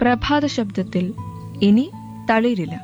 പ്രഭാത ശബ്ദത്തിൽ ഇനി തളിരില്ല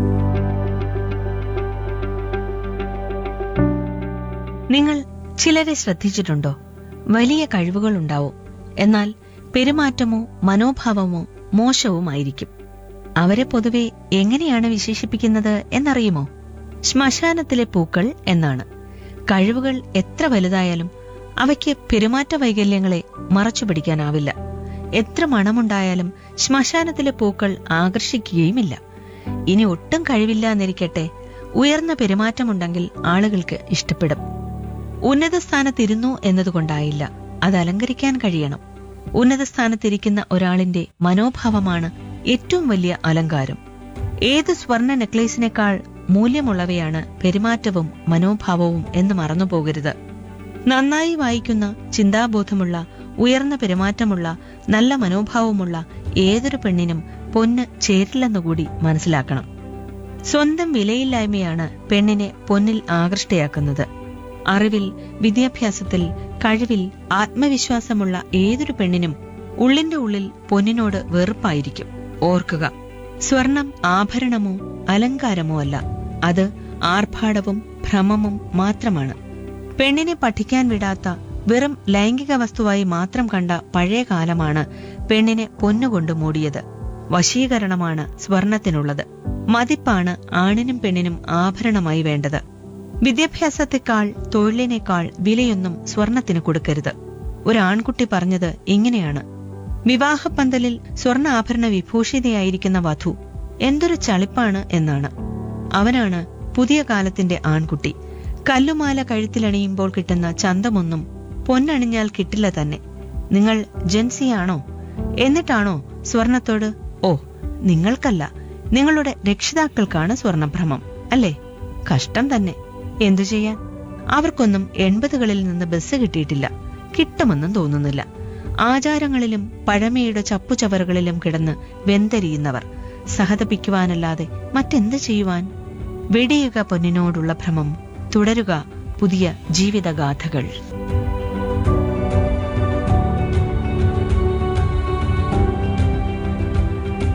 നിങ്ങൾ ചിലരെ ശ്രദ്ധിച്ചിട്ടുണ്ടോ വലിയ കഴിവുകളുണ്ടാവും എന്നാൽ പെരുമാറ്റമോ മനോഭാവമോ മോശവുമായിരിക്കും അവരെ പൊതുവെ എങ്ങനെയാണ് വിശേഷിപ്പിക്കുന്നത് എന്നറിയുമോ ശ്മശാനത്തിലെ പൂക്കൾ എന്നാണ് കഴിവുകൾ എത്ര വലുതായാലും അവയ്ക്ക് പെരുമാറ്റ വൈകല്യങ്ങളെ മറച്ചുപിടിക്കാനാവില്ല എത്ര മണമുണ്ടായാലും ശ്മശാനത്തിലെ പൂക്കൾ ആകർഷിക്കുകയുമില്ല ഇനി ഒട്ടും കഴിവില്ല എന്നിരിക്കട്ടെ ഉയർന്ന പെരുമാറ്റമുണ്ടെങ്കിൽ ആളുകൾക്ക് ഇഷ്ടപ്പെടും ഉന്നത സ്ഥാനത്തിരുന്നു എന്നതുകൊണ്ടായില്ല അത് അലങ്കരിക്കാൻ കഴിയണം ഉന്നത സ്ഥാനത്തിരിക്കുന്ന ഒരാളിന്റെ മനോഭാവമാണ് ഏറ്റവും വലിയ അലങ്കാരം ഏത് സ്വർണ്ണ നെക്ലേസിനേക്കാൾ മൂല്യമുള്ളവയാണ് പെരുമാറ്റവും മനോഭാവവും എന്ന് മറന്നുപോകരുത് നന്നായി വായിക്കുന്ന ചിന്താബോധമുള്ള ഉയർന്ന പെരുമാറ്റമുള്ള നല്ല മനോഭാവമുള്ള ഏതൊരു പെണ്ണിനും പൊന്ന് ചേരില്ലെന്നുകൂടി മനസ്സിലാക്കണം സ്വന്തം വിലയില്ലായ്മയാണ് പെണ്ണിനെ പൊന്നിൽ ആകൃഷ്ടയാക്കുന്നത് അറിവിൽ വിദ്യാഭ്യാസത്തിൽ കഴിവിൽ ആത്മവിശ്വാസമുള്ള ഏതൊരു പെണ്ണിനും ഉള്ളിന്റെ ഉള്ളിൽ പൊന്നിനോട് വെറുപ്പായിരിക്കും ഓർക്കുക സ്വർണം ആഭരണമോ അലങ്കാരമോ അല്ല അത് ആർഭാടവും ഭ്രമവും മാത്രമാണ് പെണ്ണിനെ പഠിക്കാൻ വിടാത്ത വെറും ലൈംഗിക വസ്തുവായി മാത്രം കണ്ട പഴയ കാലമാണ് പെണ്ണിനെ പൊന്നുകൊണ്ട് മൂടിയത് വശീകരണമാണ് സ്വർണത്തിനുള്ളത് മതിപ്പാണ് ആണിനും പെണ്ണിനും ആഭരണമായി വേണ്ടത് വിദ്യാഭ്യാസത്തെക്കാൾ തൊഴിലിനേക്കാൾ വിലയൊന്നും സ്വർണത്തിന് കൊടുക്കരുത് ഒരു ആൺകുട്ടി പറഞ്ഞത് ഇങ്ങനെയാണ് വിവാഹപ്പന്തലിൽ സ്വർണ്ണ ആഭരണ വിഭൂഷിതയായിരിക്കുന്ന വധു എന്തൊരു ചളിപ്പാണ് എന്നാണ് അവനാണ് പുതിയ കാലത്തിന്റെ ആൺകുട്ടി കല്ലുമാല കഴുത്തിലണിയുമ്പോൾ കിട്ടുന്ന ചന്തമൊന്നും പൊന്നണിഞ്ഞാൽ കിട്ടില്ല തന്നെ നിങ്ങൾ ജൻസിയാണോ എന്നിട്ടാണോ സ്വർണത്തോട് ഓ നിങ്ങൾക്കല്ല നിങ്ങളുടെ രക്ഷിതാക്കൾക്കാണ് സ്വർണഭ്രമം അല്ലേ കഷ്ടം തന്നെ എന്തു ചെയ്യാൻ അവർക്കൊന്നും എൺപതുകളിൽ നിന്ന് ബസ് കിട്ടിയിട്ടില്ല കിട്ടുമെന്നും തോന്നുന്നില്ല ആചാരങ്ങളിലും പഴമയുടെ ചപ്പുചവറുകളിലും കിടന്ന് വെന്തരിയുന്നവർ സഹതപിക്കുവാനല്ലാതെ മറ്റെന്ത് ചെയ്യുവാൻ വെടിയുക പൊന്നിനോടുള്ള ഭ്രമം തുടരുക പുതിയ ജീവിതഗാഥകൾ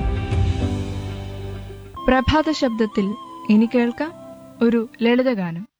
പ്രഭാത ശബ്ദത്തിൽ ഇനി കേൾക്കാം ഒരു ലളിതഗാനം